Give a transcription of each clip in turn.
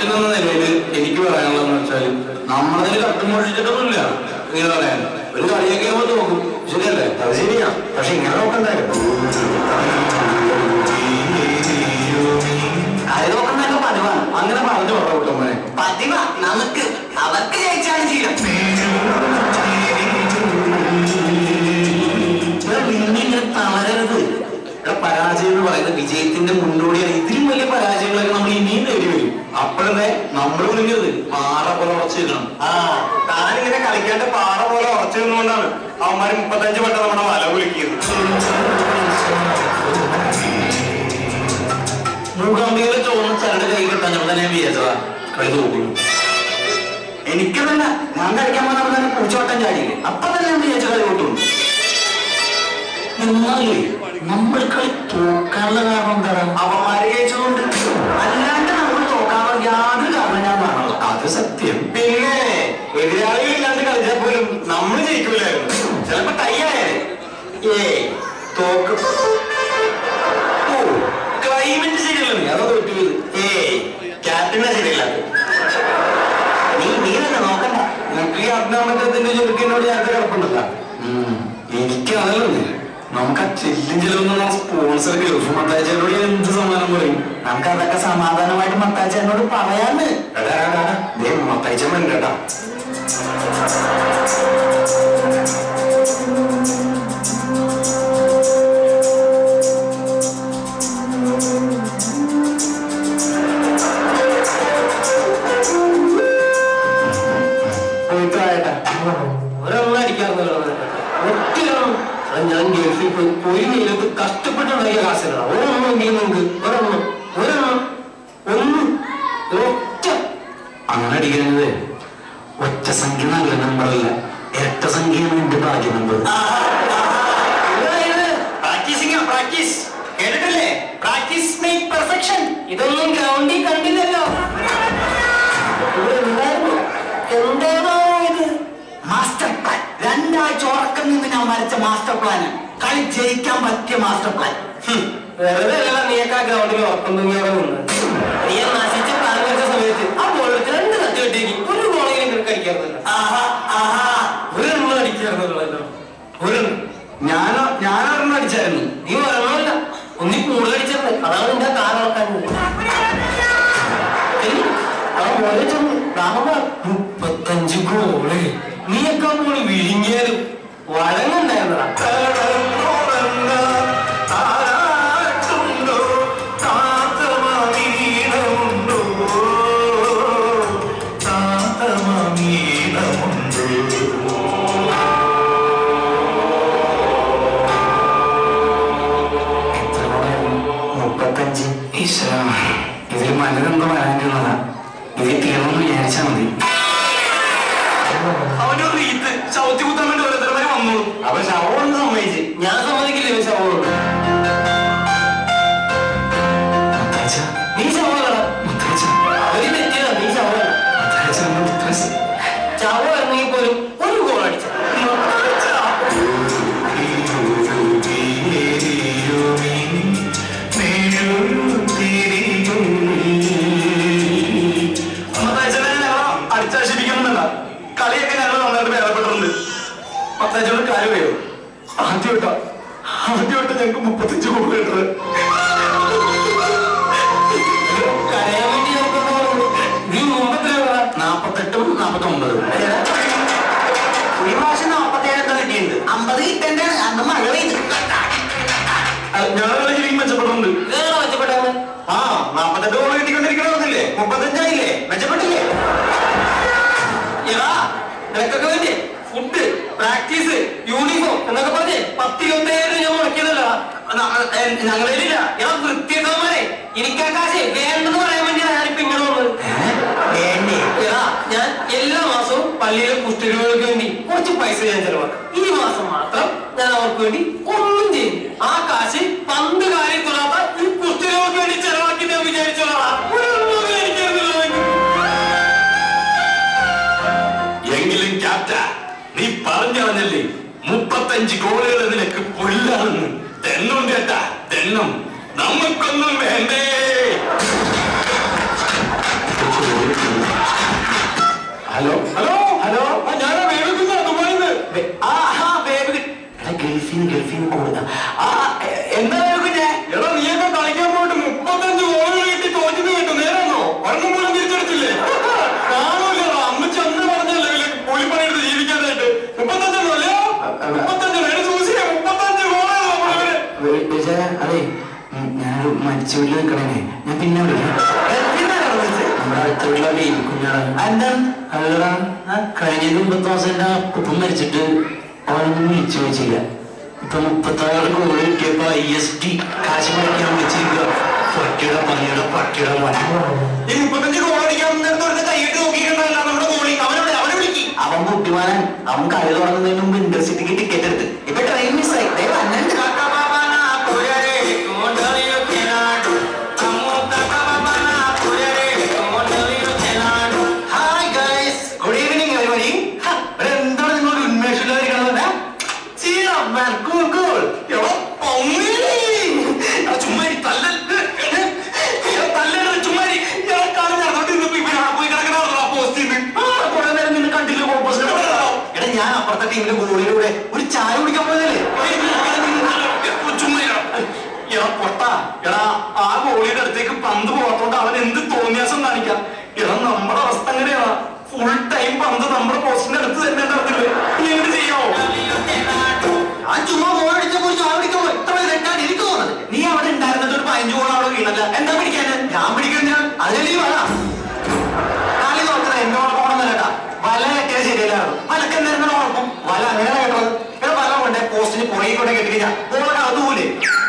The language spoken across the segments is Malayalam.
ക്യാപ്റ്റൻ എന്ന നിലയിൽ എനിക്ക് പറയാനുള്ളതെന്ന് വെച്ചാൽ നമ്മളതിൽ കട്ടുമോഷിച്ചിട്ടൊന്നുമില്ല ഇങ്ങനെ പറയാൻ ഒരു കളിയൊക്കെ ആകുമ്പോൾ നോക്കും ശരിയല്ലേ അത് ശരിയാ പക്ഷെ ഇങ്ങനെ നോക്കണ്ടായിരുന്നു കളി നോക്കുന്നതൊക്കെ പതിവാണ് അങ്ങനെ പറഞ്ഞു പറഞ്ഞ കുട്ടമ്മനെ പതിവ നമുക്ക് അവർക്ക് ജയിച്ചാണ് ചെയ്യാം ഇങ്ങനെ തളരരുത് ഇവിടെ പരാജയം എന്ന് പറയുന്നത് വിജയത്തിന്റെ മുന്നോടിയാണ് ഇതിലും വലിയ പരാജയങ്ങളൊക്കെ നമ്മൾ ഇനിയും നേടി വരും അപ്പോഴേ നമ്മൾ വിളിക്കരുത് പാറ പോലെ ഉറച്ചു നിൽക്കണം ആ താനിങ്ങനെ കളിക്കാണ്ട് പാറ പോലെ ഉറച്ചു നിന്നുകൊണ്ടാണ് അവന്മാര് മുപ്പത്തഞ്ച് വട്ടം നമ്മുടെ വല കുലുക്കിയത് മൂകാംബികയിലെ ചോദിച്ച ചരട് കൈ കിട്ടാൻ ഞാൻ തന്നെ വിചാരിച്ചതാ കളി തോക്കുന്നു എനിക്ക് തന്നെ ഞാൻ കളിക്കാൻ വന്നപ്പോൾ തന്നെ പൂച്ചോട്ടം ചാടിയില്ലേ അപ്പൊ തന്നെ ഞാൻ വിചാരിച്ച കളി കൂട്ടും എന്നാലേ നമ്മൾ കളി തോക്കാനുള്ള കാരണം എന്താണ് അവന്മാര് ജയിച്ചതുകൊണ്ട് അല്ലാണ്ട് നമ്മൾ തോക്കാനുള്ള യാതൊരു കാരണം ഞാൻ കാണുള്ളൂ അത് സത്യം പിന്നെ എതിരാളികൾ ഇല്ലാണ്ട് കളിച്ചാൽ പോലും നമ്മൾ ജയിക്കൂലായിരുന്നു ചിലപ്പോ ടൈ ആയാലേ ഏ തോക്ക് ഓ ക്ലൈമറ്റ് ശരിയല്ലേ അതാ തോറ്റുപോയത് ഏയ് ക്യാപ്റ്റനെ ശരിയല്ല നീ നീ തന്നെ നോക്കണ്ട നിനക്ക് ഈ അഭിനാമത്തിന്റെ ചുരുക്കിനോട് ഞാൻ കിടപ്പുണ്ടല്ല എനിക്ക് അതല്ലേ നമുക്ക് ആ ചെല്ലും ചെലവെന്നുള്ള സ്പോൺസർ ഗൾഫ് മത്താച്ചോട് എന്ത് സമ്മാനം പറയും നമുക്ക് അതൊക്കെ സമാധാനമായിട്ട് മത്താച്ചനോട് പറയാന്ന് എടാ എടാ, എടാ, ദേ മത്തയച്ചൻ വേണ്ട കേട്ടാ പോയിട്ടായിട്ടാ ഒരെണ്ണം അടിക്കാറുണ്ടല്ലോ ഒറ്റയാണ് ഞാൻ ഗൾഫിൽ പോയി ഒരു വെയിലത്ത് കഷ്ടപ്പെട്ടുണ്ടാക്കിയ കാശിലാണ് ഒരെണ്ണം എങ്കിലും നമുക്ക് ഒരെണ്ണം ഒരെണ്ണം ഒന്ന് ഒറ്റ അങ്ങനെ അടിക്കുന്നത് ഒറ്റ സംഖ്യ നല്ല നമ്പറല്ല ഇരട്ട സംഖ്യയാണ് എന്റെ ഭാഗ്യ നമ്പർ പ്രാക്ടീസിംഗ് പ്രാക്ടീസ് കേട്ടിട്ടില്ലേ പ്രാക്ടീസ് മേക്ക് പെർഫെക്ഷൻ ഇതൊന്നും ഗ്രൗണ്ടിൽ കണ്ടില്ലല്ലോ ഇവിടെ എന്തായിരുന്നു എന്താണോ ഇത് മാസ്റ്റർ പ്ലാൻ രണ്ടാഴ്ച ഉറക്കം നിന്ന് ഞാൻ വരച്ച മാസ്റ്റർ പ്ലാൻ കളി ജയിക്കാൻ പറ്റിയ മാസ്റ്റർ പ്ലാൻ വെറുതെ അല്ല നീയൊക്കെ ആ ഗ്രൗണ്ടിൽ ഉറക്കം തൂങ്ങിയാണ് നിന്ന് നീ ആ നശിച്ച പ്ലാൻ വെച്ച സമയത്ത് ആ ബോൾ എടുത്ത് രണ്ട് തട്ടി വെട്ടേക്ക് ഒരു ഗോളെങ്കിലും നിനക്ക് അടിക്കാറുണ്ടല്ലോ ആഹാ ആഹാ ഒരെണ്ണം അടിക്കാറുണ്ടല്ലോ ഒരെണ്ണം ഞാനോ ഞാനൊരെണ്ണം അടിച്ചായിരുന്നു നീ ഒരെണ്ണമില്ല ഒന്നി കൂടുതൽ അടിച്ചത് അതാണ് നിന്റെ കാറളക്കാൻ മുപ്പത്തഞ്ച് ഗോള് നീയൊക്കെ പോണി വിഴിഞ്ഞാലും വഴങ്ങുണ്ടായിരുന്നടാ മുപ്പത്തഞ്ച് ഈശ്വര ഇതിൽ മലരെന്തോ വരാനുള്ളതാ ഇത് തീർന്നു വിചാരിച്ചാ മതി അവന്റെ ഒരു റീത്ത് ചവിട്ടി കുത്താൻ വേണ്ടി ഓരോരുത്തരമാര് വന്നോളൂ അപ്പൊ ശവം സമ്മതിച്ച് ഞാൻ സമ്മതിക്കില്ലേ ശവം നീ ശവമല്ല അവര് തെറ്റിയതാ നീ ശവമല്ല ശവം ഇറങ്ങി പോലും ഒരു ഗോൾ അടിച്ചു അടിച്ചാശിപ്പിക്കുന്നുണ്ട കളിയൊക്കെ ഞങ്ങൾ നന്നായിട്ട് ഭേദപ്പെട്ടിട്ടുണ്ട് പത്തഞ്ചോട് കാര്യം വരും ആദ്യമായിട്ടാ ആദ്യമായിട്ട് ഞങ്ങൾക്ക് മുപ്പത്തഞ്ച് ഗോൾ കിട്ടുന്നത് കരയാൻ വേണ്ടി നോക്കുന്നു നീ മുമ്പത്തെ നാപ്പത്തെട്ടും നാപ്പത്തൊമ്പതും ഈ പ്രാവശ്യം നാപ്പത്തേഴ് എന്താ കിട്ടിയിട്ടുണ്ട് അമ്പത് കിട്ടേണ്ട അന്ന് മഴ പെയ്തു ഞങ്ങൾ ശരിക്കും മെച്ചപ്പെടുന്നുണ്ട് ഇതാണ് മെച്ചപ്പെട്ടത് ആ നാപ്പത്തെട്ട് ഗോൾ കിട്ടിക്കൊണ്ടിരിക്കണമെന്നില്ലേ മുപ്പത്തഞ്ചായില്ലേ മെച്ചപ്പെട്ടില്ലേ എടാ നിനക്കൊക്കെ വേണ്ടി ഫുഡ് പ്രാക്ടീസ് യൂണിഫോം എന്നൊക്കെ പറഞ്ഞ് പത്ത് ഇരുപത്തേഴ് ഞാൻ മുടക്കിയതല്ല ഞങ്ങളിലില്ല എടാ വൃത്തിയൊക്കെ എനിക്ക് ആ കാശ് വേണ്ടെന്ന് പറയാൻ വേണ്ടിയാണ് ഞാനിപ്പോ ഇങ്ങോട്ട് വന്നത് വേണ്ടേ എടാ ഞാൻ എല്ലാ മാസവും പള്ളിയിലെ കുഷ്ഠരോഗികൾക്ക് വേണ്ടി കുറച്ച് പൈസ ഞാൻ ചെലവാക്കും ഈ മാസം മാത്രം ഞാൻ അവർക്ക് വേണ്ടി ഒന്നും ചെയ്യും ആ കാശ് പന്ത് കാര്യം തൊടാത്ത ഈ കുഷ്ഠരോഗിക്ക് വേണ്ടി ചെലവാക്കി ഞാൻ വിചാരിച്ചോളാം ഒരു ഒന്നും എനിക്കറിയില്ല. എങ്കിലും ക്യാപ്റ്റ നീ പറഞ്ഞറിഞ്ഞല്ലേ മുപ്പത്തഞ്ച് ഗോളുകൾ നിനക്ക് പുല്ലാണെന്ന് തെന്നും കേട്ട തെന്നും നമുക്കൊന്നും വേണ്ടേ മരിച്ച വീട്ടിൽ നിൽക്കണേ ഞാൻ പിന്നെ വിളിക്കാം നമ്മുടെ അടുത്ത വീട്ടിലെ ബേബി കുഞ്ഞാണ് എന്താണ് അല്ലടാ കഴിഞ്ഞ മുപ്പത്തി മാസം എന്റെ കുപ്പം മരിച്ചിട്ട് അവനൊന്നും വിളിച്ചു ചോദിച്ചില്ല ഇപ്പൊ മുപ്പത്താറ് കോടി കിട്ടിയപ്പോ ഐ എസ് ടി കാശ് പഠിക്കാൻ വിളിച്ചിരിക്കുക പട്ടിയുടെ പന്നിയുടെ പട്ടിയുടെ മോനെ ഈ മുപ്പത്തഞ്ച് ഗോൾ അടിക്കാൻ നേരത്തെ ഒരുത്തൻ കൈയിട്ട് നോക്കിയിട്ടുണ്ടല്ല നമ്മുടെ ഗോളി അവനോട് അവനെ വിളിക്കും അവൻ കുട്ടിമാനൻ അവൻ കളി തുടങ്ങുന്നതിന് മുമ്പ് ഇന്റർസിറ്റിക്ക് ടിക്കറ്റ് എടുത്ത് ഇപ്പൊ ട്രെയിൻ മിസ്സായി ദയവ് അന്നണ്ട് hi guys good evening everybody എന്താണ് നിങ്ങൾ ഒരു ഉന്മേഷമില്ലാതിരിക്കണത് കൂൾ കൂൾ എടോ, പന്നി. എടാ, ചുമ്മാ ഇരി, തല്ലരുത്. എടാ, തല്ലരുത്, ചുമ്മാ ഇരി. എടാ, കാല് നടന്നിട്ട് ഇന്നിപ്പോ ഇവനവിടെ പോയി കിടക്കണതാണല്ലോ ആ പോസ്റ്റിൽ നിന്ന്. കുറെ നേരം നിന്നെ കണ്ടില്ല കോമ്പസ് എടാ ഞാൻ അപ്പുറത്തെ ടീമിലെ ഗോളിയുടെ കൂടെ ഒരു ചായ കുടിക്കാൻ പോയതല്ലേ ചുമ്മാ ഇരി. എടാ, പൊട്ടാ. എടാ, ആ ഗോളിയുടെ അടുത്തേക്ക് പന്ത് പോകാത്തോണ്ട് അവൻ എന്ത് തോന്നിയാസം കാണിക്കാം എടാ നമ്മുടെ അവസ്ഥ എങ്ങനെയാ ഫുൾ ടൈം പന്ത് നമ്മുടെ പോസ്റ്റിന്റെ അടുത്ത് തന്നെ നടത്തില്ലേ നീ എന്ത് ചെയ്യാവോ ആ ചുമ്മാ ഗോൾ അടിച്ചപ്പോ ഒരു ചായ കുടിക്കാൻ പോയി ഇത്ര തെറ്റാണ് എനിക്ക് തോന്നുന്നത് നീ അവിടെ ഉണ്ടായിരുന്നിട്ട് ഒരു പതിനഞ്ച് ഗോൾ അവിടെ വീണല്ല എന്താ പിടിക്കാന് ഞാൻ പിടിക്കാൻ ഞാൻ അതിനല്ലേ വല കളി നോക്കുന്നത് എന്നോട് പോകണമെന്നല്ല കേട്ടാ വല കെട്ടിയാൽ ശരിയല്ലായിരുന്നു വലക്ക് എന്തായിരുന്നു കുഴപ്പം വല അങ്ങനെ കേട്ടത് ഇവിടെ വല കൊണ്ടേ പോസ്റ്റിന് പുറകെ കൊണ്ടേ കെട്ടിക്കഴിഞ്ഞാൽ ഗോളൊക്കെ അതുപോലെ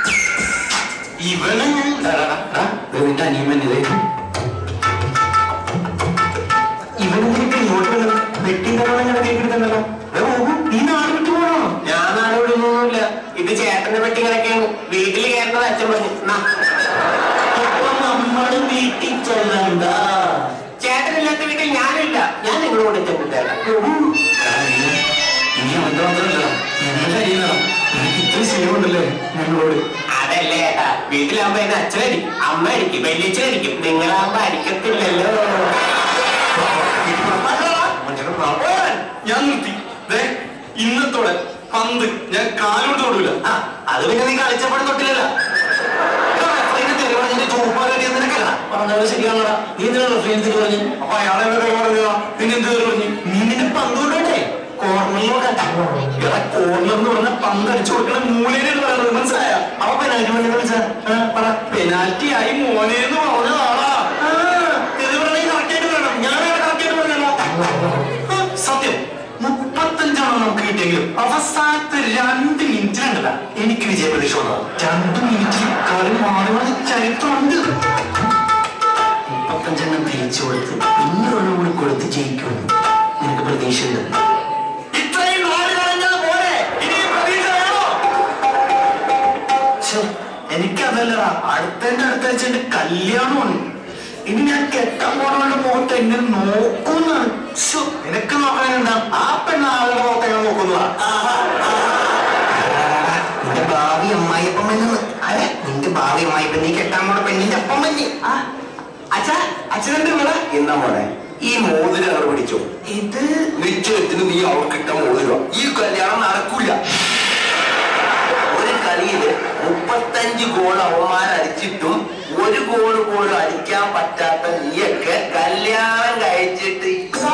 ഇവന് നിന്റെ അനിയമ്മൻ ഇതേ ഇവനെന്തിനാ ഇങ്ങോട്ട് വന്നത് വെട്ടിന്റെ ഇങ്ങനെ കേൾക്കുന്നുണ്ടല്ലോ നീ നാട് വിട്ടു പോകണോ ഞാൻ നാട് വിടുന്നൊന്നുമില്ല ഇത് ചേട്ടന്റെ പെട്ടി കിടക്കാണ് വീട്ടിൽ കയറുന്നത് അച്ഛൻ പറഞ്ഞു "നാ." അപ്പൊ നമ്മള് വീട്ടിൽ ചെല്ലണ്ട ചേട്ടനില്ലാത്ത വീട്ടിൽ ഞാനില്ല ഞാൻ നിങ്ങളോട് ചെന്നിട്ടേക്കാം ഇനി അവന്റെ മാത്രമല്ല ഞങ്ങളുടെ ശരീരം എനിക്ക് ഇത്ര സ്നേഹമുണ്ടല്ലേ ഞങ്ങളോട് അതല്ലേ ഏട്ടാ വീട്ടിലാകുമ്പോ എന്നെ അച്ഛനടിക്കും അമ്മ അടിക്കും വലിയച്ഛനടിക്കും നിങ്ങളാകുമ്പോ അടിക്കത്തില്ലല്ലോ മനുഷ്യനെ പ്രാർത്ഥന ഞാൻ നിർത്തി ദേ, ഇന്നത്തോടെ പന്ത് ഞാൻ കാലോട്ട് തൊടൂല ആ, അത് പിന്നെ നീ കളിച്ചപ്പോഴും തൊട്ടില്ലല്ലോ ഇപ്പൊ റഫറീനെ തെറി പറഞ്ഞിട്ട് ചുവപ്പാലടി നിനക്കല്ല പറഞ്ഞത് ശരിയാണോടാ നീ എന്തിനാ റഫറീനെ തെറി പറഞ്ഞു അപ്പൊ അയാളെ പറഞ്ഞതാ പിന്നെ എന്ത് പറഞ്ഞു നീ നിന്റെ പന്ത് കൊണ്ടോട്ടെ കോർണറിലൂടെ എടാ കോർണർ എന്ന് പറഞ്ഞ പന്ത് അടിച്ചു കൊടുക്കണ മൂലേനെ പറയുന്നത് മനസ്സിലായ അവ പെനാൽറ്റി വേണ്ടി വിളിച്ച പറ പെനാൽറ്റി ആയി മോനെ എന്ന് പറഞ്ഞതാടാ ആ, തെറി പറഞ്ഞാൽ correct ആയിട്ട് പറയണം. ഞാൻ correct ആയിട്ട് പറഞ്ഞല്ലോ. ആ, സത്യം മുപ്പത്തഞ്ചാണ് നമുക്ക് കിട്ടിയെങ്കിലും അവസാനത്തെ രണ്ട് മിനിറ്റിലുണ്ടല്ല എനിക്ക് വിജയപ്രതീക്ഷ വന്നത് രണ്ട് മിനിറ്റിൽ കളി മാറി മാറി ചരിത്രമുണ്ട് മുപ്പത്തഞ്ചെണ്ണം തിരിച്ചു കൊടുത്ത് ഇന്നൊരെണ്ണം കൂടി കൊടുത്ത് ജയിക്കുമെന്ന് നിനക്ക് പ്രതീക്ഷയുണ്ട് ഇത്രയും നാല് കളഞ്ഞത് പോലെ ഇനി പ്രതീക്ഷ വേണോ ശ്ശെ, എനിക്കതല്ലടാ അടുത്തതിന്റെ അടുത്ത ആഴ്ച എന്റെ കല്യാണമാണ് ഇനി ഞാൻ കെട്ടാൻ പോണവരുടെ മുഖത്ത് എങ്ങനെ നോക്കുന്നാണ് ശ്ശോ, നിനക്ക് നോക്കാനെന്താ ആ പെണ്ണ ആളുടെ മുഖത്ത് എങ്ങനെ നോക്കുന്നതാ നിന്റെ ഭാവി അമ്മായിയപ്പം പെണ്ണെന്ന് അതെ നിന്റെ ഭാവി അമ്മായിപ്പൻ നീ കെട്ടാൻ പോണ പെണ്ണിന്റെ അപ്പം പറ്റി അച്ഛാ അച്ഛനെന്റെ ഇവിടെ എന്നാ മോനെ ഈ മോതിരം അവർ പിടിച്ചോ ഇത് നിശ്ചയത്തിന് നീ അവർക്കിട്ട മോതിരം ഈ കല്യാണം നടക്കൂല ഒരു കളിയില് മുപ്പത്തഞ്ച് ഗോൾ അവന്മാരടിച്ചിട്ടും ഒരു ഗോൾ പോലും അടിക്കാൻ പറ്റാത്ത നീയൊക്കെ കല്യാണം കഴിച്ചിട്ട്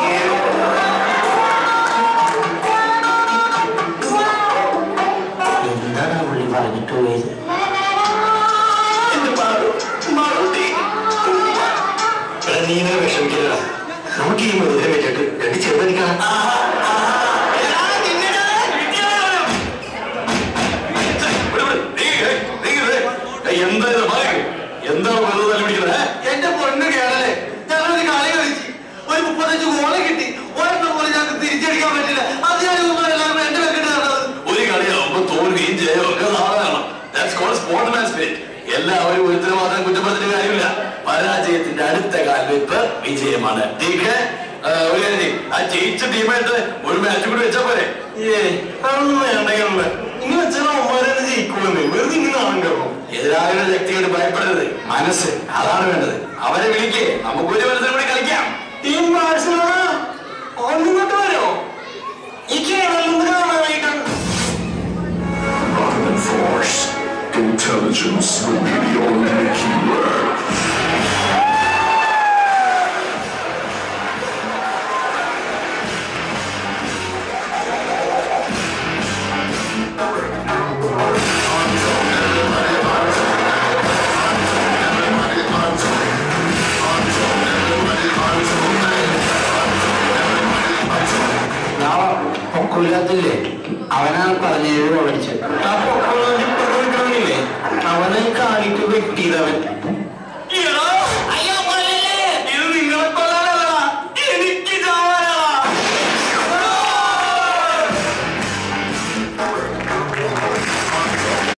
എന്താണ് പുള്ളി പറഞ്ഞിട്ട് പോയത് എന്റെ മാറു മാറുട്ടി എടാ, നീ ഇങ്ങനെ വിഷമിക്കില്ല നമുക്ക് ഈ മോതിരം വെച്ചിട്ട് രണ്ട് ചെറുതടിക്കണം എടാ, നിന്നെ ഞാൻ വിദ്യാലയം. വിട്, വിട്. നീങ്ങ്, നീങ്ങ്, നീങ്ങ്. ഏയ്, എന്താ ഇത് ഭാഗ്യം? എന്താണ് വെറുതെ തല്ലി പിടിക്കുന്നത് ഏ? എന്റെ പൊണ്ണ് കേളല്ലേ ഞങ്ങളൊരു കളി കളിച്ച് ഒരു മുപ്പത്തഞ്ച് ഗോള് കിട്ടി ഒരെണ്ണം പോലും ഞങ്ങൾക്ക് തിരിച്ചടിക്കാൻ പറ്റില്ല അത് ഞാൻ ഇവന്മാരെല്ലാവരും എന്റെ വെക്കിട്ട് നടന്നത് ഒരു കളിയാവുമ്പോ തോൽവിയും ജയവും ഒക്കെ സാധാരണ That's called sportsman spirit. എല്ലാവരും ഒരുത്തരം മാത്രം കുറ്റപ്പെടുത്തിട്ട് കാര്യമില്ല പരാജയത്തിന്റെ അടുത്ത കാൽവെപ്പ് വിജയമാണ് ടീക്ക് ഒരു കാര്യം ചെയ്യ്. ആ ജയിച്ച ടീമായിട്ട് ഒരു മാച്ച് കൂടി വെച്ചാ പോരെ ഏയ് അതൊന്നും വേണ്ടെങ്കിൽ ഇനി വെച്ചാൽ അവന്മാരെ ജയിക്കുള്ളൂ വെറുതെ ഇങ്ങനെ ആണല്ലോ എതിരാളിയുടെ ശക്തിയോട് ഭയപ്പെടരുത് മനസ്സ് അതാണ് വേണ്ടത് അവരെ വിളിക്കേ നമുക്ക് ഒരു മത്സരം കൂടി കളിക്കാം ടീം ബാഴ്സലോണ ഒന്നിങ്ങോട്ട് വരോ ഈ Keralam കാണാനായിട്ടാണ് Rather than force, intelligence will be the only keyword. പൊക്കമില്ലാത്തില്ലേ അവനാണ് പറഞ്ഞത് പഠിച്ചത് ആ പൊക്കം ഇപ്പുറത്ത് നിൽക്കണമെന്നില്ലേ അവന് കാലിക്ക് വെട്ടിയതവൻ എടാ